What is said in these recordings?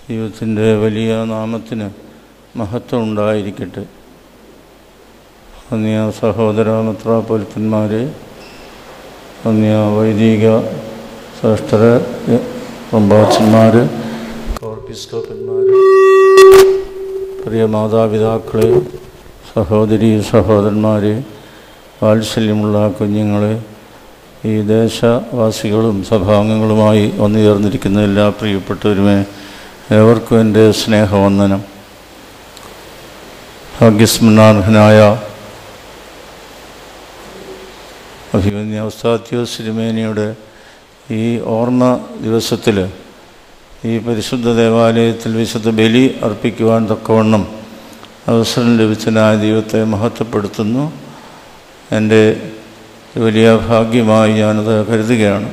ദൈവത്തിൻ്റെ വലിയ നാമത്തിന് മഹത്വം ഉണ്ടായിരിക്കട്ടെ അന്യ സഹോദര മിത്രാപൊലിത്തന്മാരെ അന്യ വൈദിക ശ്രേഷ്ഠര് പ്രഭാച്ചന്മാർ കോർപ്പിസ്കോപ്പന്മാർ പ്രിയ മാതാപിതാക്കളെ സഹോദരി സഹോദരന്മാരെ വാത്സല്യമുള്ള കുഞ്ഞുങ്ങളെ ഈ ദേശവാസികളും സഭാംഗങ്ങളുമായി വന്നു ചേർന്നിരിക്കുന്ന എല്ലാ പ്രിയപ്പെട്ടവരുമേ ഏവർക്കും എൻ്റെ സ്നേഹവന്ദനം ഭാഗ്യസ്മരണാർഹനായ അഭിമന്യ ഉസ്താദ്യോ സിരിമേനിയുടെ ഈ ഓർമ്മ ദിവസത്തിൽ ഈ പരിശുദ്ധ ദേവാലയത്തിൽ വിശുദ്ധ ബലി അർപ്പിക്കുവാൻ തക്കവണ്ണം അവസരം ലഭിച്ചനായ ദൈവത്തെ മഹത്വപ്പെടുത്തുന്നു എൻ്റെ വലിയ ഭാഗ്യമായി ഞാനത് കരുതുകയാണ്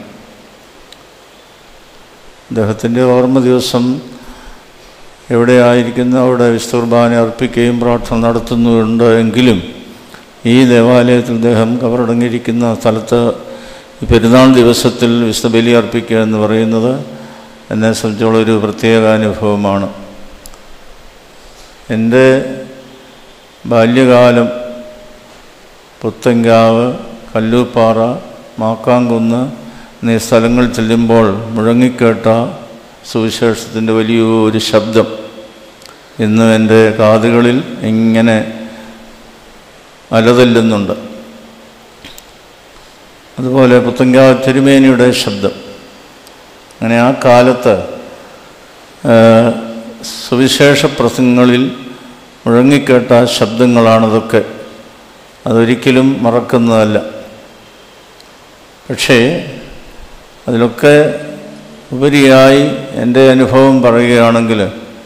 അദ്ദേഹത്തിൻ്റെ ഓർമ്മ ദിവസം എവിടെയായിരിക്കുന്ന അവിടെ വിസ്തുർബാന അർപ്പിക്കുകയും പ്രാർത്ഥന നടത്തുന്നുണ്ട് എങ്കിലും ഈ ദേവാലയത്തിൽ അദ്ദേഹം കവറടങ്ങിയിരിക്കുന്ന സ്ഥലത്ത് ഈ പെരുന്നാൾ ദിവസത്തിൽ വിശുദ്ധ ബലി അർപ്പിക്കുക എന്ന് പറയുന്നത് എന്നെ സംബന്ധിച്ചോളം ഒരു പ്രത്യേക അനുഭവമാണ് എൻ്റെ ബാല്യകാലം പുത്തങ്കാവ് കല്ലൂപ്പാറ മാക്കാങ്കുന്ന് എന്നീ സ്ഥലങ്ങളിൽ ചെല്ലുമ്പോൾ മുഴങ്ങിക്കേട്ട സുവിശേഷത്തിൻ്റെ വലിയൊരു ശബ്ദം ഇന്ന് എൻ്റെ കാതുകളിൽ ഇങ്ങനെ അലതല്ലുന്നുണ്ട് അതുപോലെ പുത്തങ്കാവ് തിരുമേനിയുടെ ശബ്ദം അങ്ങനെ ആ കാലത്ത് സുവിശേഷ പ്രസംഗങ്ങളിൽ മുഴങ്ങിക്കേട്ട ശബ്ദങ്ങളാണതൊക്കെ അതൊരിക്കലും മറക്കുന്നതല്ല പക്ഷേ അതിലൊക്കെ ഉപരിയായി എൻ്റെ അനുഭവം പറയുകയാണെങ്കിൽ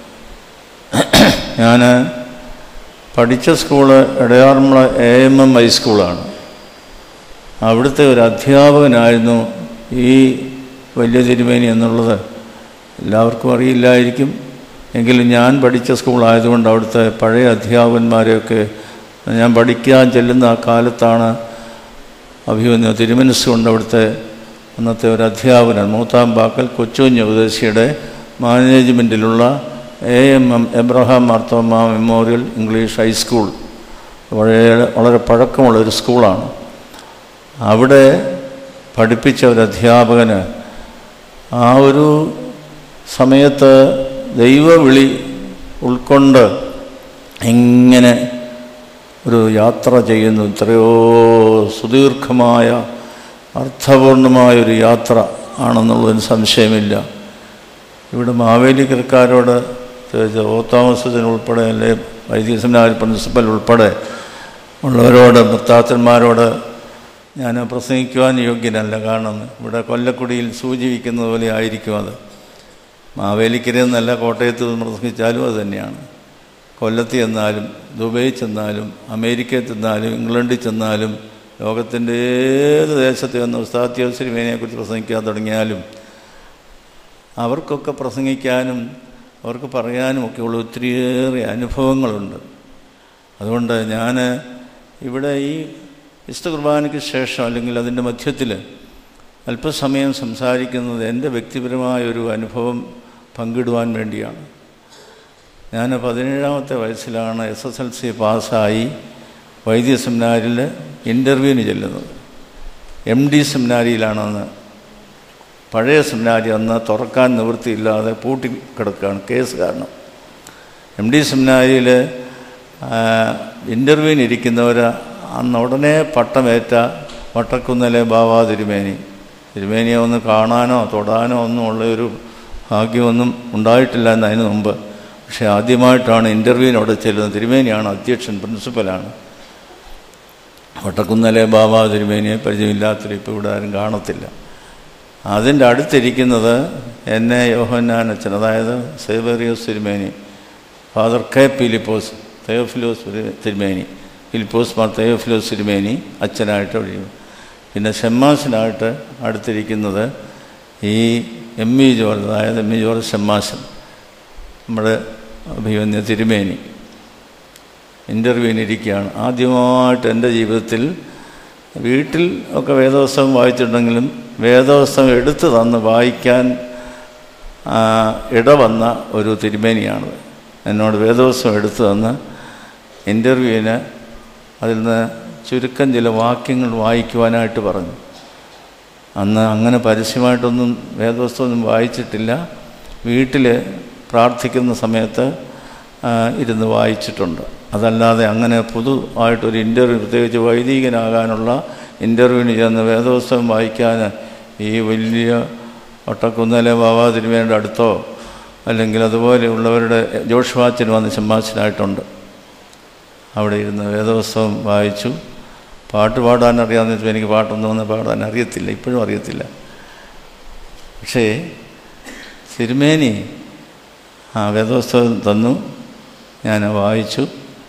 ഞാൻ പഠിച്ച school Edayaranmula A M M ഹൈസ്കൂളാണ് അവിടുത്തെ ഒരു അധ്യാപകനായിരുന്നു ഈ വലിയ തിരുമേനി എന്നുള്ളത് എല്ലാവർക്കും അറിയില്ലായിരിക്കും എങ്കിലും ഞാൻ പഠിച്ച സ്കൂളായതുകൊണ്ട് അവിടുത്തെ പഴയ അധ്യാപകന്മാരെയൊക്കെ ഞാൻ പഠിക്കാൻ ചെല്ലുന്ന ആ കാലത്താണ് അഭിമന്യ തിരുമനസ്സുകൊണ്ട് അവിടുത്തെ അന്നത്തെ ഒരു അധ്യാപകൻ മൂത്താമ്പാക്കൽ കൊച്ചുകുഞ്ഞ് ഉപദേശിയുടെ മാനേജ്മെൻറ്റിലുള്ള A M M Abraham Marthoma memorial English high school വളരെ വളരെ പഴക്കമുള്ള ഒരു സ്കൂളാണ് അവിടെ പഠിപ്പിച്ച ഒരു അധ്യാപകന് ആ ഒരു സമയത്ത് ദൈവവിളി ഉൾക്കൊണ്ട് ഇങ്ങനെ ഒരു യാത്ര ചെയ്യുന്നു എത്രയോ സുദീർഘമായ അർത്ഥപൂർണമായൊരു യാത്ര ആണെന്നുള്ളതിന് സംശയമില്ല ഇവിടെ മാവേലിക്കരക്കാരോട് ഓ തോമസത്തിന് ഉൾപ്പെടെ അല്ലെ വൈദിക സെമിനാർ പ്രിൻസിപ്പൽ ഉൾപ്പെടെ ഉള്ളവരോട് മുത്താത്തന്മാരോട് ഞാൻ പ്രസംഗിക്കുവാൻ യോഗ്യനല്ല കാരണം ഇവിടെ കൊല്ലക്കുടിയിൽ സൂചിപ്പിക്കുന്നത് പോലെ ആയിരിക്കും അത് മാവേലിക്കരയിൽ നിന്നല്ല കോട്ടയത്ത് പ്രസംഗിച്ചാലും അത് തന്നെയാണ് കൊല്ലത്ത് ചെന്നാലും ദുബൈയിൽ ചെന്നാലും അമേരിക്കയിൽ ചെന്നാലും ഇംഗ്ലണ്ടിൽ ചെന്നാലും ലോകത്തിൻ്റെ ഏത് ദേശത്ത് ചെന്ന് ഉസ്താദ്യോസിരിമേനെക്കുറിച്ച് പ്രസംഗിക്കാൻ തുടങ്ങിയാലും അവർക്കൊക്കെ പ്രസംഗിക്കാനും അവർക്ക് പറയാനും ഒക്കെയുള്ള ഒത്തിരിയേറെ അനുഭവങ്ങളുണ്ട് അതുകൊണ്ട് ഞാൻ ഇവിടെ ഈ വിശുദ്ധ കുർബാനയ്ക്ക് ശേഷം അല്ലെങ്കിൽ അതിൻ്റെ മധ്യത്തിൽ അല്പസമയം സംസാരിക്കുന്നത് എൻ്റെ വ്യക്തിപരമായ ഒരു അനുഭവം പങ്കിടുവാൻ വേണ്ടിയാണ് ഞാൻ പതിനേഴാമത്തെ വയസ്സിലാണ് എസ് എസ് എൽ സി പാസ്സായി വൈദ്യ സെമിനാരിൽ ഇൻ്റർവ്യൂവിന് ചെല്ലുന്നത് എം ഡി സെമിനാരിയിലാണെന്ന് പഴയ സെമിനാരി അന്ന് തുറക്കാൻ നിവൃത്തിയില്ലാതെ പൂട്ടി കിടക്കുകയാണ് കേസ് കാരണം എം ഡി സെമിനാരിയിൽ ഇൻ്റർവ്യൂവിന് ഇരിക്കുന്നവർ അന്ന് ഉടനെ പട്ടമേറ്റ വട്ടക്കുന്നലെ ബാബാ തിരുമേനി തിരുമേനിയെ ഒന്ന് കാണാനോ തൊടാനോ ഒന്നും ഉള്ള ഒരു ഭാഗ്യമൊന്നും ഉണ്ടായിട്ടില്ല എന്നതിന് മുമ്പ് പക്ഷേ ആദ്യമായിട്ടാണ് ഇൻ്റർവ്യൂവിനോട് ചെല്ലുന്നത് തിരുമേനിയാണ് അധ്യക്ഷൻ പ്രിൻസിപ്പലാണ് വട്ടക്കുന്നലെ ബാബാ തിരുമേനിയെ പരിചയമില്ലാത്തൊരു ഇപ്പോൾ ഇവിടെ ആരും കാണത്തില്ല അതിൻ്റെ അടുത്തിരിക്കുന്നത് എന്നെ യോഹന്നാനച്ചൻ അതായത് സേവേറിയോസ് തിരുമേനി ഫാദർ കെ ഫിലിപ്പോസ് തയോഫിലോസ് തിരുമേനി ഫിലിപ്പോസ് മാർ തയോഫിലോസ് തിരുമേനി അച്ഛനായിട്ട് ഒഴിയും പിന്നെ ഷെമ്മാസിനായിട്ട് അടുത്തിരിക്കുന്നത് ഈ എം ഇ ജോർജ് അതായത് എം ഇ ജോർജ് ഷെമ്മാസൻ നമ്മുടെ അഭിമന്യ തിരുമേനി ഇൻ്റർവ്യൂവിനിരിക്കുകയാണ് ആദ്യമായിട്ട് എൻ്റെ ജീവിതത്തിൽ വീട്ടിൽ ഒക്കെ വേദവസ്തകം വായിച്ചിട്ടുണ്ടെങ്കിലും വേദവസ്തകം എടുത്തു തന്ന് വായിക്കാൻ ആ, ഇടവന്ന ഒരു തിരുമേനിയാണത് എന്നോട് വേദോത്സവം എടുത്തു തന്ന് ഇൻ്റർവ്യൂവിന് അതിൽ നിന്ന് ചുരുക്കം ചില വാക്യങ്ങൾ വായിക്കുവാനായിട്ട് പറഞ്ഞു അന്ന് അങ്ങനെ പരസ്യമായിട്ടൊന്നും വേദോത്സവമൊന്നും വായിച്ചിട്ടില്ല വീട്ടിൽ പ്രാർത്ഥിക്കുന്ന സമയത്ത് ആ, ഇരുന്ന് വായിച്ചിട്ടുണ്ട് അതല്ലാതെ അങ്ങനെ പൊതുവായിട്ടൊരു ഇൻ്റർവ്യൂ പ്രത്യേകിച്ച് വൈദികനാകാനുള്ള ഇൻ്റർവ്യൂവിന് ചെന്ന് വേദോത്സവം വായിക്കാൻ ഈ വലിയ ഒട്ടക്കുന്നലെ ബാബാ തിരുമേൻ്റെ അടുത്തോ അല്ലെങ്കിൽ അതുപോലെയുള്ളവരുടെ ജോഷുവാച്ചൻ വന്ന് ചെമ്മാച്ചനായിട്ടുണ്ട് അവിടെ ഇരുന്ന് വേദോത്സവം വായിച്ചു പാട്ട് പാടാൻ അറിയാമെന്ന് വെച്ചാൽ എനിക്ക് പാട്ടൊന്നും ഒന്ന് പാടാൻ അറിയത്തില്ല ഇപ്പോഴും അറിയത്തില്ല പക്ഷേ തിരുമേനി ആ വേദോത്സവം തന്നു ഞാൻ വായിച്ചു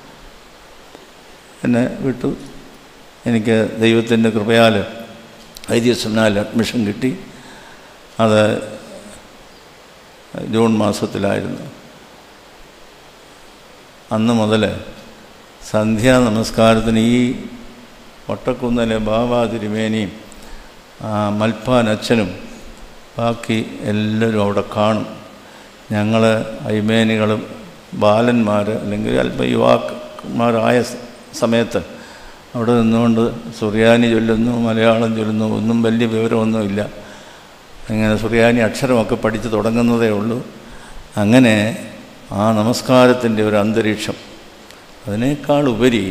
എന്നെ വിട്ടു എനിക്ക് ദൈവത്തിൻ്റെ കൃപയാൽ വൈദ്യ സെമിനാറിൽ അഡ്മിഷൻ കിട്ടി അത് ജൂൺ മാസത്തിലായിരുന്നു അന്ന് മുതൽ സന്ധ്യാ നമസ്കാരത്തിന് ഈ ഒട്ടക്കുന്നലെ ബാബാ തിരുമേനിയും ആ, മൽപ്പാൻ അച്ഛനും ബാക്കി എല്ലാവരും അവിടെ കാണും ഞങ്ങൾ അയ്മേനികളും ബാലന്മാർ അല്ലെങ്കിൽ അല്പം യുവാക്കന്മാരായ സ- സമയത്ത് അവിടെ നിന്നുകൊണ്ട് സുറിയാനി ചൊല്ലുന്നു മലയാളം ചൊല്ലുന്നു ഒന്നും വലിയ വിവരമൊന്നുമില്ല ഇങ്ങനെ സുറിയാനി അക്ഷരമൊക്കെ പഠിച്ച് തുടങ്ങുന്നതേ ഉള്ളൂ അങ്ങനെ ആ നമസ്കാരത്തിൻ്റെ ഒരു അന്തരീക്ഷം അതിനേക്കാൾ ഉപരി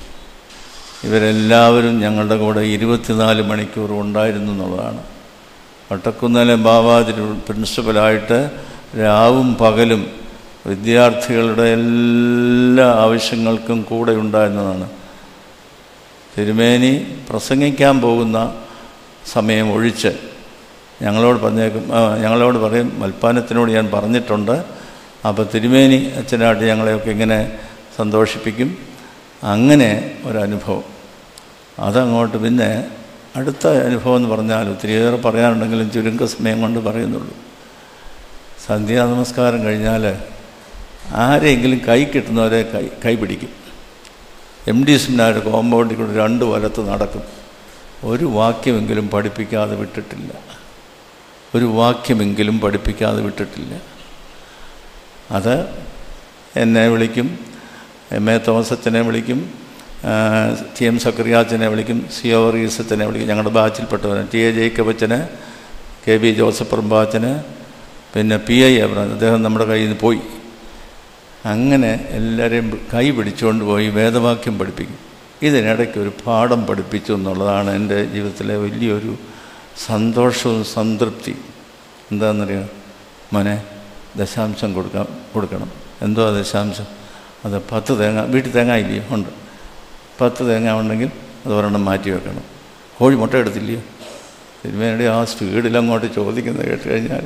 ഇവരെല്ലാവരും ഞങ്ങളുടെ കൂടെ ഇരുപത്തിനാല് മണിക്കൂർ ഉണ്ടായിരുന്നു എന്നുള്ളതാണ് വട്ടക്കുന്നലെ ബാബാതിരി പ്രിൻസിപ്പലായിട്ട് രാവും പകലും വിദ്യാർത്ഥികളുടെ എല്ലാ ആവശ്യങ്ങൾക്കും കൂടെ ഉണ്ടായിരുന്നതാണ് തിരുമേനി പ്രസംഗിക്കാൻ പോകുന്ന സമയം ഒഴിച്ച് ഞങ്ങളോട് പറഞ്ഞേക്കും ആ, ഞങ്ങളോട് പറയും മൽപ്പാനത്തിനോട് ഞാൻ പറഞ്ഞിട്ടുണ്ട് അപ്പോൾ തിരുമേനി അച്ഛനായിട്ട് ഞങ്ങളെയൊക്കെ ഇങ്ങനെ സന്തോഷിപ്പിക്കും അങ്ങനെ ഒരനുഭവം അതങ്ങോട്ട് പിന്നെ അടുത്ത അനുഭവം എന്ന് പറഞ്ഞാൽ ഒത്തിരിയേറെ പറയാനുണ്ടെങ്കിലും ചുരുക്ക സമയം കൊണ്ട് പറയുന്നുള്ളൂ സന്ധ്യാ നമസ്കാരം കഴിഞ്ഞാൽ ആരെങ്കിലും കൈ കിട്ടുന്നവരെ കൈ കൈ പിടിക്കും എം ഡി സെമിനാർ കോമ്പൗണ്ടിൽ കൂടെ രണ്ട് വലത്ത് നടക്കും ഒരു വാക്യമെങ്കിലും പഠിപ്പിക്കാതെ വിട്ടിട്ടില്ല ഒരു വാക്യമെങ്കിലും പഠിപ്പിക്കാതെ വിട്ടിട്ടില്ല അത് എന്നെ വിളിക്കും എം എ തോമസ് അച്ഛനെ വിളിക്കും ആ, ടി എം സക്രിയാച്ചനെ വിളിക്കും സി ഒ റീസത്തിനെ വിളിക്കും ഞങ്ങളുടെ ബാച്ചിൽപ്പെട്ടവനെ ടി എ ജേക്കബ് അച്ഛന് കെ ബി ജോസഫ് പ്രമ്പാച്ചന് പിന്നെ പി ഐ എബ്രാൻ അദ്ദേഹം നമ്മുടെ കയ്യിൽ നിന്ന് പോയി അങ്ങനെ എല്ലാവരെയും കൈ പിടിച്ചുകൊണ്ട് പോയി വേദവാക്യം പഠിപ്പിക്കും ഇതിനിടയ്ക്ക് ഒരു പാഠം പഠിപ്പിച്ചു എന്നുള്ളതാണ് എൻ്റെ ജീവിതത്തിലെ വലിയൊരു സന്തോഷവും സംതൃപ്തി എന്താണെന്നറിയാം മോനെ ദശാംശം കൊടുക്കാം കൊടുക്കണം എന്തോ ദശാംശം അത് പത്ത് തേങ്ങ വീട്ടിൽ തേങ്ങ ഇല്ലയോ ഉണ്ട് പത്ത് തേങ്ങ ഉണ്ടെങ്കിൽ അത് ഒരെണ്ണം മാറ്റി വെക്കണം കോഴി മുട്ട എടുത്തില്ലയോ തിരുമേനയുടെ ആ സ്പീഡിൽ അങ്ങോട്ട് ചോദിക്കുന്നത് കേട്ട് കഴിഞ്ഞാൽ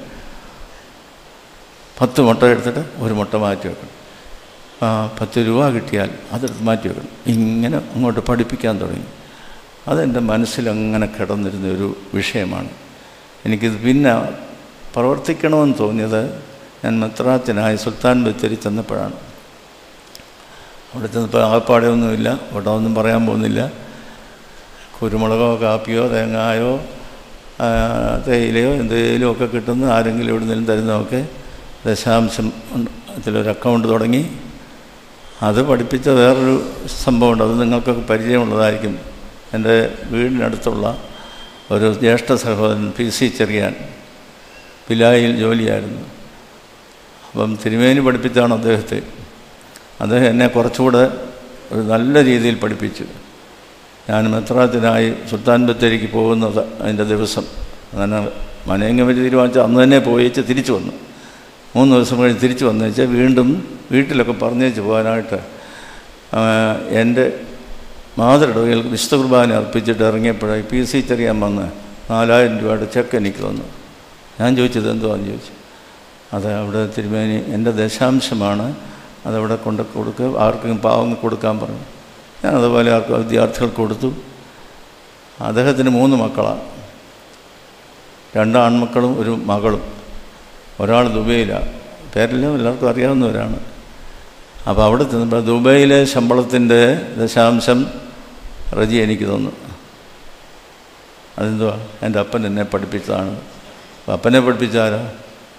പത്ത് മുട്ട എടുത്തിട്ട് ഒരു മുട്ട മാറ്റി വെക്കണം ആ പത്ത് രൂപ കിട്ടിയാൽ അതെടുത്ത് മാറ്റി വെക്കണം ഇങ്ങനെ അങ്ങോട്ട് പഠിപ്പിക്കാൻ തുടങ്ങി അതെൻ്റെ മനസ്സിലങ്ങനെ കിടന്നിരുന്ന ഒരു വിഷയമാണ് എനിക്കിത് പിന്നെ പ്രവർത്തിക്കണമെന്ന് തോന്നിയത് ഞാൻ മെത്രാച്ചനായ സുൽത്താൻ ബത്തേരി ചെന്നപ്പോഴാണ് അവിടെ ചെന്നപ്പോൾ ആകപ്പാടെയൊന്നുമില്ല അവിടെ ഒന്നും പറയാൻ പോകുന്നില്ല കുരുമുളകോ കാപ്പിയോ തേങ്ങായോ ആ, തേയിലയോ എന്തെങ്കിലും ഒക്കെ കിട്ടുന്ന ആരെങ്കിലും എവിടുന്നെങ്കിലും തരുന്നതൊക്കെ ദശാംശം ഉണ്ട്. അതിലൊരു അക്കൗണ്ട് തുടങ്ങി അത് പഠിപ്പിച്ച വേറൊരു സംഭവമുണ്ട് അത് നിങ്ങൾക്കൊക്കെ പരിചയമുള്ളതായിരിക്കും എൻ്റെ വീടിനടുത്തുള്ള ഒരു ജ്യേഷ്ഠ സഹോദരൻ പി സി ചെറിയാൻ പിലായിൽ ജോലിയായിരുന്നു അപ്പം തിരുമേനി പഠിപ്പിച്ചാണ് അദ്ദേഹത്തെ അദ്ദേഹം എന്നെ കുറച്ചുകൂടെ ഒരു നല്ല രീതിയിൽ പഠിപ്പിച്ചു ഞാൻ മെത്രാത്തിനായി സുൽത്താൻ ബത്തേരിക്ക് പോകുന്നത് അതിൻ്റെ ദിവസം അങ്ങനെ മനയങ്കമരി തീരുമാനിച്ച അന്ന് തന്നെ പോയിച്ച് തിരിച്ചു വന്നു മൂന്ന് ദിവസം കഴിഞ്ഞ് തിരിച്ചു വന്നു വെച്ചാൽ വീണ്ടും വീട്ടിലൊക്കെ പറഞ്ഞേച്ച് പോകാനായിട്ട് ആ, എൻ്റെ മാതൃടവയിൽ വിശുദ്ധ കുർബാന അർപ്പിച്ചിട്ട് ഇറങ്ങിയപ്പോഴായി പി സി ചെറിയാൻ വന്ന് നാലായിരം രൂപയുടെ ചെക്ക് എനിക്ക് തന്നു ഞാൻ ചോദിച്ചത് എന്തുവാന്ന് ചോദിച്ചു അത് അവിടെ തിരുമേനി എൻ്റെ ദശാംശമാണ് അതവിടെ കൊണ്ട് കൊടുക്കുക ആർക്കും പാവങ്ങൾ കൊടുക്കാൻ പറഞ്ഞു ഞാൻ അതുപോലെ ആർക്കും വിദ്യാർത്ഥികൾക്ക് കൊടുത്തു അദ്ദേഹത്തിന് മൂന്ന് മക്കളാണ് രണ്ട് ആൺമക്കളും ഒരു മകളും ഒരാൾ ദുബൈയിലാണ് പേരെല്ലാം എല്ലാവർക്കും അറിയാവുന്നവരാണ് അപ്പോൾ അവിടെ ചെന്നപ്പോൾ ദുബൈയിലെ ശമ്പളത്തിൻ്റെ ദശാംശം റജി എനിക്ക് തന്നു അതെന്തുവാ എൻ്റെ അപ്പൻ എന്നെ പഠിപ്പിച്ചതാണ് അപ്പോൾ അപ്പനെ പഠിപ്പിച്ചാരോ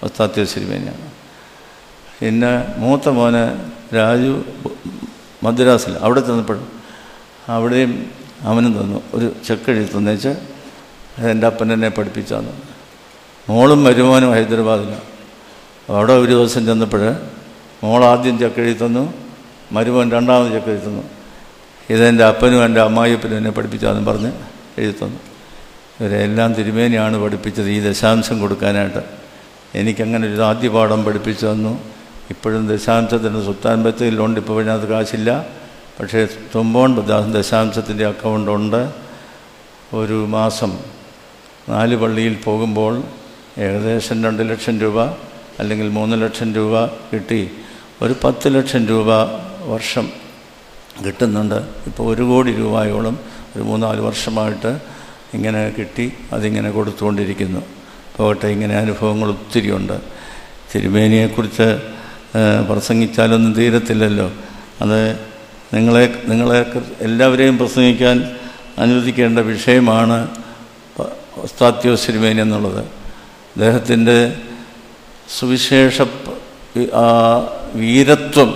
ഒസ്താത്യ സിരിമേനിയാണ് പിന്നെ മൂത്ത മോന് രാജു മദ്രാസിൽ അവിടെ ചെന്നപ്പോഴും അവിടെയും അവനും തന്നു ഒരു ചെക്ക് എഴുതി തന്നേച്ച് എൻ്റെ അപ്പൻ എന്നെ പഠിപ്പിച്ചാന്ന് മോളും മരുമോനും ഹൈദരാബാദിലാണ് അവിടെ ഒരു ദിവസം ചെന്നപ്പോൾ മോൾ ആദ്യം ചെക്ക് എഴുതി തന്നു മരുമോൻ രണ്ടാമത് ചെക്ക് എഴുതി തന്നു ഇതെൻ്റെ അപ്പനും എൻ്റെ അമ്മായിയപ്പനും എന്നെ പഠിപ്പിച്ചാന്നും പറഞ്ഞ് എഴുതി തന്നു ഇവരെല്ലാം തിരുമേനിയാണ് പഠിപ്പിച്ചത് ഈ ദശാംശം കൊടുക്കാനായിട്ട് എനിക്കങ്ങനെ ഒരു ആദ്യ പാഠം പഠിപ്പിച്ചു തന്നു ഇപ്പോഴും ദശാംശത്തിൻ്റെ സുൽത്താൻ ബത്തയിലുണ്ട് ഇപ്പോൾ അതിനകത്ത് കാശില്ല പക്ഷേ തുമ്പോൺ ദശാംശത്തിൻ്റെ അക്കൗണ്ടുണ്ട് ഒരു മാസം നാല് പള്ളിയിൽ പോകുമ്പോൾ ഏകദേശം രണ്ട് ലക്ഷം രൂപ അല്ലെങ്കിൽ മൂന്ന് ലക്ഷം രൂപ കിട്ടി ഒരു പത്ത് ലക്ഷം രൂപ വർഷം കിട്ടുന്നുണ്ട് ഇപ്പോൾ ഒരു കോടി രൂപയോളം ഒരു മൂന്നാല് വർഷമായിട്ട് ഇങ്ങനെ കിട്ടി അതിങ്ങനെ കൊടുത്തുകൊണ്ടിരിക്കുന്നു പോകട്ടെ ഇങ്ങനെ അനുഭവങ്ങൾ ഒത്തിരിയുണ്ട് തിരുമേനിയെക്കുറിച്ച് പ്രസംഗിച്ചാലൊന്നും തീരത്തില്ലല്ലോ അത് നിങ്ങളെ നിങ്ങളെ എല്ലാവരെയും പ്രസംഗിക്കാൻ അനുവദിക്കേണ്ട വിഷയമാണ് ഒസ്താത്യോ സിരിമേനി എന്നുള്ളത് അദ്ദേഹത്തിൻ്റെ സുവിശേഷ ആ വീരത്വം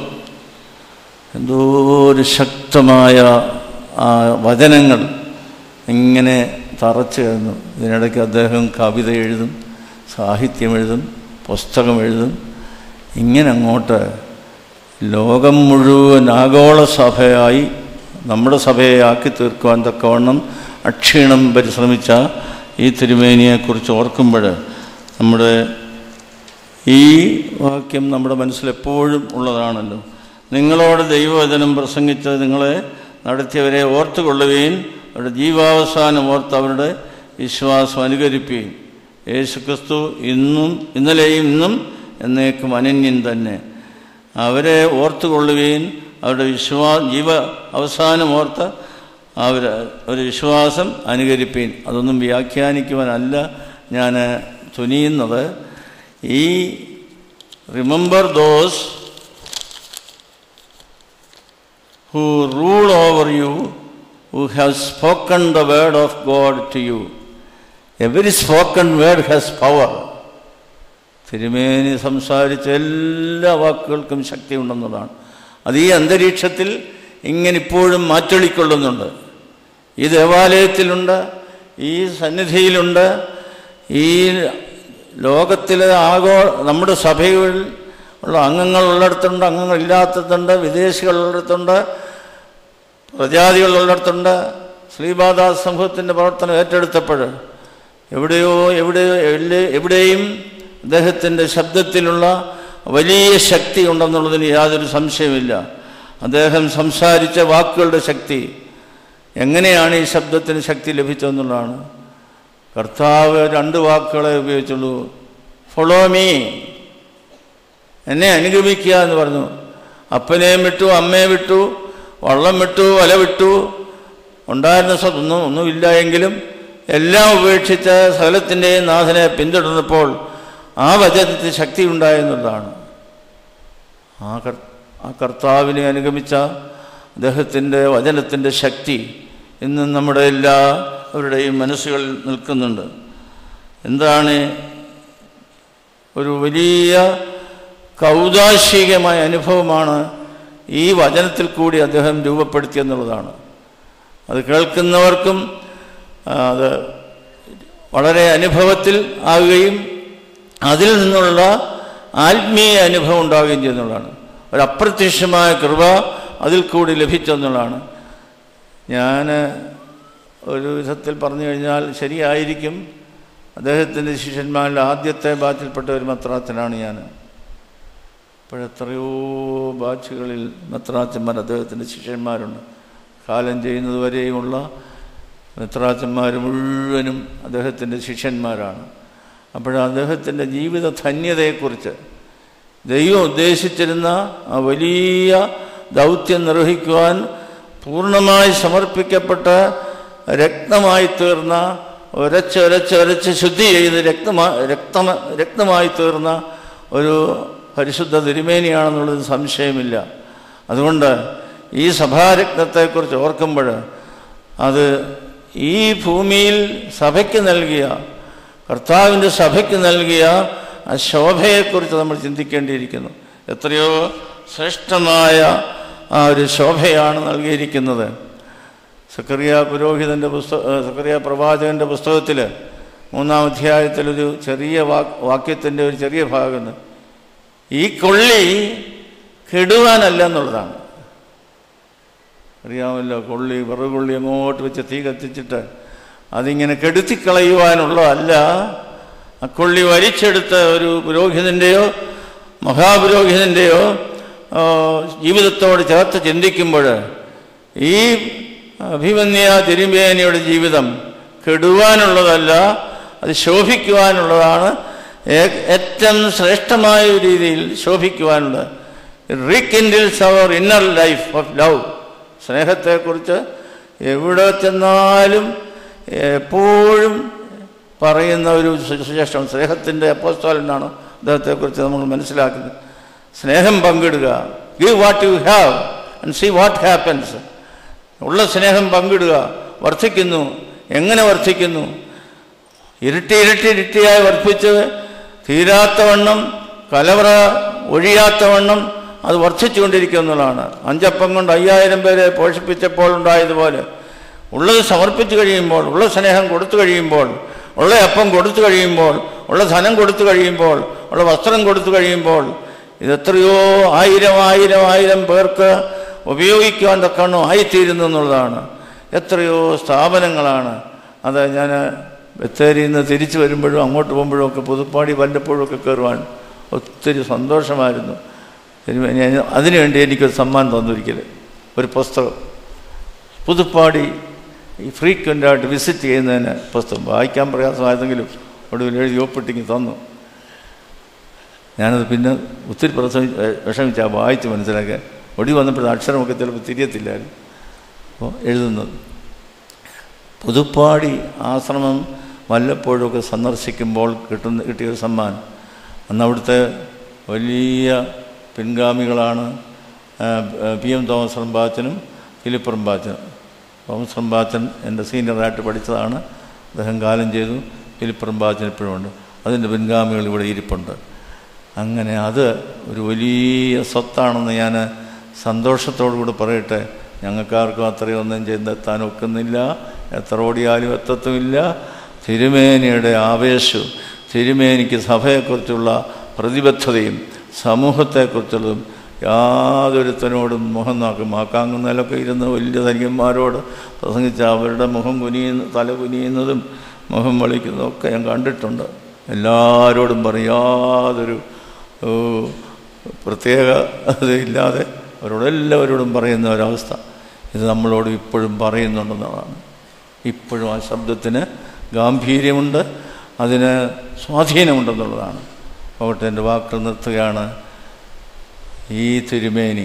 എന്തോ ഒരു ശക്തമായ ആ വചനങ്ങൾ ഇങ്ങനെ തറച്ചു കിടന്നു ഇതിനിടയ്ക്ക് അദ്ദേഹം കവിത എഴുതും സാഹിത്യം എഴുതും പുസ്തകം എഴുതും ഇങ്ങനെ അങ്ങോട്ട് ലോകം മുഴുവൻ ആഗോള സഭയായി നമ്മുടെ സഭയെ ആക്കി തീർക്കുവാൻ തക്കവണ്ണം അക്ഷീണം പരിശ്രമിച്ച ഈ തിരുമേനിയെക്കുറിച്ച് ഓർക്കുമ്പോൾ നമ്മുടെ ഈ വാക്യം നമ്മുടെ മനസ്സിൽ എപ്പോഴും ഉള്ളതാണല്ലോ നിങ്ങളോട് ദൈവവചനം പ്രസംഗിച്ച് നിങ്ങളെ നടത്തിയവരെ ഓർത്തുകൊള്ളുകയും അവരുടെ ജീവാവസാനം ഓർത്ത് അവരുടെ വിശ്വാസം അനുകരിക്കുകയും യേശുക്രിസ്തു ഇന്നും ഇന്നലെയും ഇന്നും എന്നേക്കും അനന്യൻ തന്നെ അവരെ ഓർത്തുകൊള്ളുകയും അവരുടെ വിശ്വാ ജീവ അവസാനം ഓർത്ത് അവർ ഒരു വിശ്വാസം അനുകരിപ്പീൻ അതൊന്നും വ്യാഖ്യാനിക്കുവാനല്ല ഞാൻ തുനിയുന്നത് ഈ remember those who rule over you, who have spoken the word of God to you. Every spoken word has power. തിരുമേനി സംസാരിച്ച എല്ലാ വാക്കുകൾക്കും ശക്തി ഉണ്ടെന്നുള്ളതാണ് അത് ഈ അന്തരീക്ഷത്തിൽ ഇങ്ങനെ ഇപ്പോഴും മാറ്റൊളിക്കൊള്ളുന്നുണ്ട് ഈ ദേവാലയത്തിലുണ്ട് ഈ സന്നിധിയിലുണ്ട് ഈ ലോകത്തിലെ ആഗോ നമ്മുടെ സഭയിൽ ഉള്ള അംഗങ്ങൾ ഉള്ളിടത്തുണ്ട് അംഗങ്ങൾ ഇല്ലാത്തതുണ്ട് വിദേശികളുള്ളിടത്തുണ്ട് പ്രജാതികളുള്ളിടത്തുണ്ട് ശ്രീബാദാസ് സമൂഹത്തിൻ്റെ പ്രവർത്തനം ഏറ്റെടുത്തപ്പോൾ എവിടെയോ എവിടെയോ എവിടെയും അദ്ദേഹത്തിൻ്റെ ശബ്ദത്തിലുള്ള വലിയ ശക്തി ഉണ്ടെന്നുള്ളതിന് യാതൊരു സംശയമില്ല അദ്ദേഹം സംസാരിച്ച വാക്കുകളുടെ ശക്തി എങ്ങനെയാണ് ഈ ശബ്ദത്തിന് ശക്തി ലഭിച്ചതെന്നുള്ളതാണ് കർത്താവ് രണ്ട് വാക്കുകളെ ഉപയോഗിച്ചുള്ളൂ ഫോളോ മീ എന്നെ അനുഗമിക്കുക എന്ന് പറഞ്ഞു അപ്പനെയും വിട്ടു അമ്മയെ വിട്ടു വള്ളം വിട്ടു വല വിട്ടു ഉണ്ടായിരുന്ന ഒന്നും ഒന്നുമില്ല എങ്കിലും എല്ലാം ഉപേക്ഷിച്ച് സകലത്തിൻ്റെയും നാഥനെ പിന്തുടർന്നപ്പോൾ ആ വചനത്തിൽ ശക്തി ഉണ്ടായെന്നുള്ളതാണ് ആ കർ ആ കർത്താവിനെ അനുഗമിച്ച അദ്ദേഹത്തിൻ്റെ വചനത്തിൻ്റെ ശക്തി ഇന്നും നമ്മുടെ എല്ലാവരുടെയും മനസ്സുകളിൽ നിൽക്കുന്നുണ്ട് എന്താണ് ഒരു വലിയ കൗതാശികമായ അനുഭവമാണ് ഈ വചനത്തിൽ കൂടി അദ്ദേഹം രൂപപ്പെടുത്തിയെന്നുള്ളതാണ് അത് കേൾക്കുന്നവർക്കും അത് വളരെ അനുഭവത്തിൽ ആവുകയും അതിൽ നിന്നുള്ള ആത്മീയ അനുഭവം ഉണ്ടാവുകയും ചെയ്യുന്നതാണ് ഒരു അപ്രത്യക്ഷമായ കൃപ അതിൽ കൂടി ലഭിച്ചെന്നുള്ളതാണ് ഞാൻ ഒരു വിധത്തിൽ പറഞ്ഞു കഴിഞ്ഞാൽ ശരിയായിരിക്കും അദ്ദേഹത്തിൻ്റെ ശിഷ്യന്മാരിൽ ആദ്യത്തെ ബാച്ചിൽപ്പെട്ട ഒരു മത്രാത്തനാണ് ഞാൻ ഇപ്പോഴെത്രയോ ബാച്ചുകളിൽ മെത്രാച്ചന്മാർ അദ്ദേഹത്തിൻ്റെ ശിഷ്യന്മാരുണ്ട് കാലം ചെയ്യുന്നത് വരെയുമുള്ള മെത്രാച്ചന്മാർ മുഴുവനും അദ്ദേഹത്തിൻ്റെ ശിഷ്യന്മാരാണ് അപ്പോൾ അദ്ദേഹത്തിൻ്റെ ജീവിത ധന്യതയെക്കുറിച്ച് ദൈവം ഉദ്ദേശിച്ചിരുന്ന ആ വലിയ ദൗത്യം നിർവഹിക്കുവാൻ പൂർണ്ണമായി സമർപ്പിക്കപ്പെട്ട രക്തമായി തീർന്ന ഒരച്ച് ഒരച്ച് ഒരച്ച് ശുദ്ധി ചെയ്ത് രക്തമായി രക്തമ രക്തമായി തീർന്ന ഒരു പരിശുദ്ധ തിരുമേനിയാണെന്നുള്ളത് സംശയമില്ല അതുകൊണ്ട് ഈ സഭാരത്നത്തെക്കുറിച്ച് ഓർക്കുമ്പോൾ അത് ഈ ഭൂമിയിൽ സഭയ്ക്ക് നൽകിയ കർത്താവിൻ്റെ സഭയ്ക്ക് നൽകിയ ആ ശോഭയെക്കുറിച്ച് നമ്മൾ ചിന്തിക്കേണ്ടിയിരിക്കുന്നു എത്രയോ ശ്രേഷ്ഠമായ ആ ഒരു ശോഭയാണ് നൽകിയിരിക്കുന്നത് സക്കറിയ പുരോഹിതൻ്റെ പുസ്തക സക്കറിയ പ്രവാചകൻ്റെ പുസ്തകത്തിൽ മൂന്നാം അധ്യായത്തിലൊരു ചെറിയ വാക് വാക്യത്തിൻ്റെ ഒരു ചെറിയ ഭാഗമുണ്ട് ഈ കൊള്ളി കെടുവാനല്ല എന്നുള്ളതാണ് അറിയാമല്ലോ കൊള്ളി വിറകുള്ളി അങ്ങോട്ട് വെച്ച് തീ കത്തിച്ചിട്ട് അതിങ്ങനെ കെടുത്തിക്കളയുവാനുള്ളതല്ല ആ കൊള്ളി വലിച്ചെടുത്ത ഒരു പുരോഹിതൻ്റെയോ മഹാപുരോഹിതൻ്റെയോ ആ, ജീവിതത്തോട് ചേർത്ത് ചിന്തിക്കുമ്പോൾ ഈ അഭിമന്യ തിരുമേനിയുടെ ജീവിതം കെടുവാനുള്ളതല്ല അത് ശോഭിക്കുവാനുള്ളതാണ് ഏ- ഏറ്റവും ശ്രേഷ്ഠമായ ഒരു രീതിയിൽ ശോഭിക്കുവാനുള്ളത് rekindles our inner life of love സ്നേഹത്തെക്കുറിച്ച് എവിടെ ചെന്നാലും എപ്പോഴും പറയുന്ന ഒരു സുശേഷം സ്നേഹത്തിൻ്റെ അപ്പോസ്തോലനാണ് അദ്ദേഹത്തെക്കുറിച്ച് നമ്മൾ മനസ്സിലാക്കുന്നത് സ്നേഹം പങ്കിടുക give what you have and see what happens ഉള്ള സ്നേഹം പങ്കിടുക വർദ്ധിക്കുന്നു എങ്ങനെ വർദ്ധിക്കുന്നു ഇരട്ടി ഇരട്ടി ഇരട്ടിയായി വർദ്ധിച്ച് തീരാത്തവണ്ണം കലവറ ഒഴിയാത്തവണ്ണം അത് വർദ്ധിച്ചുകൊണ്ടിരിക്കുന്നതാണ് അഞ്ചപ്പം കൊണ്ട് അയ്യായിരം പേരെ പോഷിപ്പിച്ചപ്പോൾ ഉണ്ടായതുപോലെ ഉള്ളത് സമർപ്പിച്ചു കഴിയുമ്പോൾ ഉള്ള സ്നേഹം കൊടുത്തു കഴിയുമ്പോൾ ഉള്ള അപ്പം കൊടുത്തു കഴിയുമ്പോൾ ഉള്ള ധനം കൊടുത്തു കഴിയുമ്പോൾ ഉള്ള വസ്ത്രം കൊടുത്തു കഴിയുമ്പോൾ ഇതെത്രയോ ആയിരം ആയിരം ആയിരം പേർക്ക് ഉപയോഗിക്കുവാൻ തക്കവണ്ണം ആയിത്തീരുന്നു എന്നുള്ളതാണ് എത്രയോ സ്ഥാപനങ്ങളാണ് അത് ഞാൻ ബത്തേരിയിൽ നിന്ന് തിരിച്ചു വരുമ്പോഴും അങ്ങോട്ട് പോകുമ്പോഴും ഒക്കെ പുതുപ്പാടി വല്ലപ്പോഴും ഒക്കെ കയറുവാൻ ഒത്തിരി സന്തോഷമായിരുന്നു തിരുമേ- ഞാൻ അതിനുവേണ്ടി എനിക്കൊരു സമ്മാനം തന്നൊരിക്കൽ ഒരു പുസ്തകം പുതുപ്പാടി ഈ ഫ്രീക്വൻ്റായിട്ട് വിസിറ്റ് ചെയ്യുന്നതിന് പുസ്തകം വായിക്കാൻ പ്രയാസമായതെങ്കിലും ഒടുവിൽ എഴുതി ഒപ്പിട്ടിങ്ങി തന്നു ഞാനത് പിന്നെ ഒത്തിരി പ്രസവി വിഷമിച്ചാ വായിച്ച് മനസ്സിലാക്കാൻ ഒടി വന്നപ്പോഴത്തെ അക്ഷരമൊക്കെ ചിലപ്പോൾ തിരിയത്തില്ലായിരുന്നു അപ്പോൾ എഴുതുന്നത് പുതുപ്പാടി ആശ്രമം വല്ലപ്പോഴൊക്കെ സന്ദർശിക്കുമ്പോൾ കിട്ടുന്ന കിട്ടിയൊരു സമ്മാനം അന്ന് അവിടുത്തെ വലിയ പിൻഗാമികളാണ് ആ, പി എം തോമസ് റമ്പാച്ചനും ഫിലിപ്പ് റമ്പാച്ചനും തോമസ് റമ്പാച്ചൻ എൻ്റെ സീനിയറായിട്ട് പഠിച്ചതാണ് അദ്ദേഹം കാലം ചെയ്തു ഫിലിപ്പ് റമ്പാച്ചൻ ഇപ്പോഴും ഉണ്ട് അതിൻ്റെ പിൻഗാമികൾ ഇവിടെ ഇരിപ്പുണ്ട് അങ്ങനെ അത് ഒരു വലിയ സ്വത്താണെന്ന് ഞാൻ സന്തോഷത്തോടു കൂടി പറയട്ടെ ഞങ്ങൾക്കാർക്കും അത്രയൊന്നും ചെയ്തെത്താൻ ഒക്കുന്നില്ല എത്ര ഓടിയാലും എത്തത്തുമില്ല തിരുമേനിയുടെ ആവേശവും തിരുമേനിക്ക് സഭയെക്കുറിച്ചുള്ള പ്രതിബദ്ധതയും സമൂഹത്തെക്കുറിച്ചുള്ളതും യാതൊരുത്തനോടും മുഖം നോക്കും മാക്കാങ്ങുന്നതിലൊക്കെ ഇരുന്ന് വലിയ ധനികന്മാരോട് പ്രസംഗിച്ച അവരുടെ മുഖം കുനിയുന്ന തല കുനിയുന്നതും മുഖം വളിക്കുന്നതും ഒക്കെ ഞാൻ കണ്ടിട്ടുണ്ട് എല്ലാവരോടും പറയും യാതൊരു ഓ, പ്രത്യേക ഇല്ലാതെ അവരോടെല്ലാവരോടും പറയുന്ന ഒരവസ്ഥ ഇത് നമ്മളോട് ഇപ്പോഴും പറയുന്നുണ്ടെന്നുള്ളതാണ് ഇപ്പോഴും ആ ശബ്ദത്തിന് ഗാംഭീര്യമുണ്ട് അതിന് സ്വാധീനമുണ്ടെന്നുള്ളതാണ് പോകട്ടെ എൻ്റെ വാക്കുകൾ നിർത്തുകയാണ് ഈ തിരുമേനി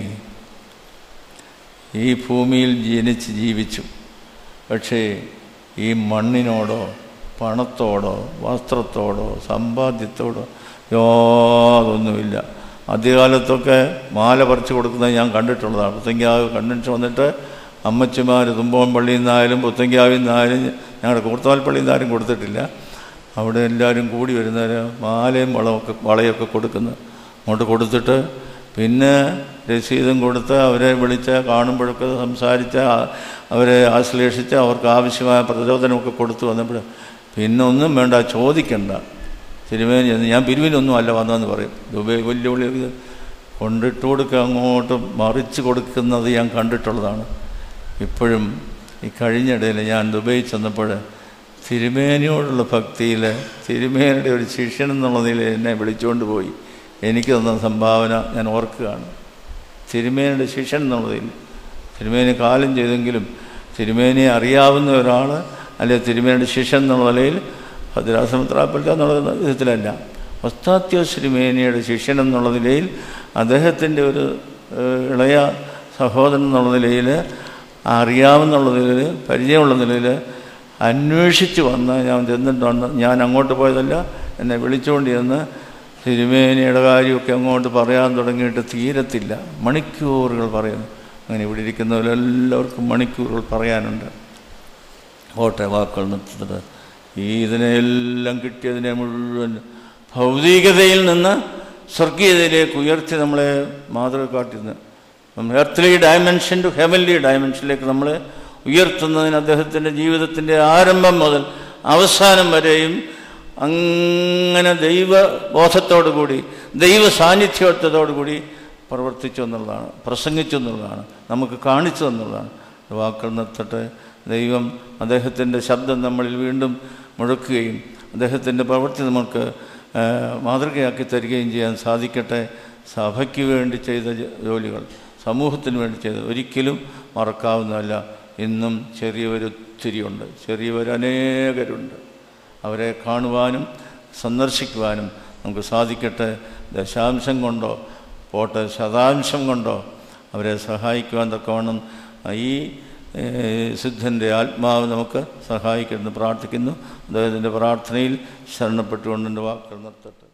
ഈ ഭൂമിയിൽ ജനിച്ച് ജീവിച്ചു പക്ഷേ ഈ മണ്ണിനോടോ പണത്തോടോ വസ്ത്രത്തോടോ സമ്പാദ്യത്തോടോ യാതൊന്നുമില്ല ആദ്യകാലത്തൊക്കെ മാല പറിച്ചു കൊടുക്കുന്നത് ഞാൻ കണ്ടിട്ടുള്ളതാണ് പുത്തങ്കാവ് കൺവെൻഷൻ വന്നിട്ട് അമ്മച്ചിമാർ തുമ്പോൻ പള്ളിയിൽ നിന്നായാലും പുത്തങ്കാവിൽ നിന്നായാലും ഞങ്ങളുടെ കൂർത്താൽ പള്ളിയിൽ നിന്നാരും കൊടുത്തിട്ടില്ല അവിടെ എല്ലാവരും കൂടി വരുന്നവർ മാലയും വളമൊക്കെ വളയൊക്കെ കൊടുക്കുന്നു അങ്ങോട്ട് കൊടുത്തിട്ട് പിന്നെ രസീതും കൊടുത്ത് അവരെ വിളിച്ച് കാണുമ്പോഴൊക്കെ സംസാരിച്ച് ആ- അവരെ ആശ്ലേഷിച്ച് അവർക്ക് ആവശ്യമായ പ്രചോദനമൊക്കെ കൊടുത്തു വന്നപ്പോൾ പിന്നെ ഒന്നും വേണ്ട ചോദിക്കണ്ട തിരുമേനി ചെന്ന് ഞാൻ പിരിവിനൊന്നും അല്ല വന്നതെന്ന് പറയും ദുബൈ വലിയ വലിയ കൊണ്ടിട്ട് കൊടുക്കുക അങ്ങോട്ട് മറിച്ച് കൊടുക്കുന്നത് ഞാൻ കണ്ടിട്ടുള്ളതാണ് ഇപ്പോഴും ഈ കഴിഞ്ഞിടയിൽ ഞാൻ ദുബൈ ചെന്നപ്പോൾ തിരുമേനിയോടുള്ള ഭക്തിയിൽ തിരുമേനിയുടെ ഒരു ശിഷ്യൻ എന്നുള്ള നിലയിൽ എന്നെ വിളിച്ചുകൊണ്ട് പോയി എനിക്ക് തന്ന സംഭാവന ഞാൻ ഓർക്കുകയാണ് തിരുമേനിയുടെ ശിഷ്യൻ എന്നുള്ളതിൽ തിരുമേനി കാലം ചെയ്തെങ്കിലും തിരുമേനിയെ അറിയാവുന്ന ഒരാൾ അല്ലെങ്കിൽ തിരുമേനിയുടെ ശിഷ്യൻ എന്നുള്ള നിലയിൽ ഭദ്രാശ്രമത്തിലാപ്പില്ല എന്നുള്ള വിധത്തിലല്ല ഒസ്താത്യോ തിരുമേനിയുടെ ശിഷ്യൻ എന്നുള്ള നിലയിൽ അദ്ദേഹത്തിൻ്റെ ഒരു ഏഹ്, ഇളയ സഹോദരൻ എന്നുള്ള നിലയിൽ അറിയാവുന്നുള്ള നിലയിൽ പരിചയമുള്ള നിലയിൽ അന്വേഷിച്ച് വന്ന് ഞാൻ ചെന്നിട്ട് വന്ന് ഞാൻ അങ്ങോട്ട് പോയതല്ല എന്നെ വിളിച്ചുകൊണ്ട് ചെന്ന് തിരുമേനിയുടെ കാര്യമൊക്കെ അങ്ങോട്ട് പറയാൻ തുടങ്ങിയിട്ട് തീരത്തില്ല മണിക്കൂറുകൾ പറയുന്നു അങ്ങനെ ഇവിടെ ഇരിക്കുന്നവരെല്ലാവർക്കും മണിക്കൂറുകൾ പറയാനുണ്ട് ഓട്ടെ വാക്കുകൾ നിർത്തുന്നത് ഈ ഇതിനെല്ലാം കിട്ടിയതിനെ മുഴുവൻ ഭൗതികതയിൽ നിന്ന് സ്വർഗീയതയിലേക്ക് ഉയർത്തി നമ്മളെ മാതൃക കാട്ടുന്നത് എർത്തലി ഡയമെൻഷൻ ടു ഹെവൻലി ഡയമെൻഷനിലേക്ക് നമ്മളെ ഉയർത്തുന്നതിന് അദ്ദേഹത്തിൻ്റെ ജീവിതത്തിൻ്റെ ആരംഭം മുതൽ അവസാനം വരെയും അങ്ങനെ ദൈവബോധത്തോടു കൂടി ദൈവ സാന്നിധ്യത്തോടു കൂടി പ്രവർത്തിച്ചു എന്നുള്ളതാണ് പ്രസംഗിച്ചു എന്നുള്ളതാണ് നമുക്ക് കാണിച്ചു എന്നുള്ളതാണ് വാക്കുകൾ നിർത്തട്ടെ ദൈവം അദ്ദേഹത്തിൻ്റെ ശബ്ദം നമ്മളിൽ വീണ്ടും മുഴക്കുകയും അദ്ദേഹത്തിൻ്റെ പ്രവൃത്തി നമുക്ക് ആ, മാതൃകയാക്കി തരികയും ചെയ്യാൻ സാധിക്കട്ടെ സഭയ്ക്ക് വേണ്ടി ചെയ്ത ജ- ജോലികൾ സമൂഹത്തിന് വേണ്ടി ചെയ്ത ഒരിക്കലും മറക്കാവുന്നതല്ല ഇന്നും ചെറിയവരൊത്തിരിയുണ്ട് ചെറിയവരനേകരുണ്ട് അവരെ കാണുവാനും സന്ദർശിക്കുവാനും നമുക്ക് സാധിക്കട്ടെ ദശാംശം കൊണ്ടോ പോട്ടെ ശതാംശം കൊണ്ടോ അവരെ സഹായിക്കുവാൻ തക്കവണ്ണം ഈ ഏഹ്, സിദ്ധൻ്റെ ആത്മാവ് നമുക്ക് സഹായിക്കുന്നു പ്രാർത്ഥിക്കുന്നു അദ്ദേഹത്തിൻ്റെ പ്രാർത്ഥനയിൽ ശരണപ്പെട്ടുകൊണ്ട് എൻ്റെ വാക്കുകൾ നിർത്തട്ടെ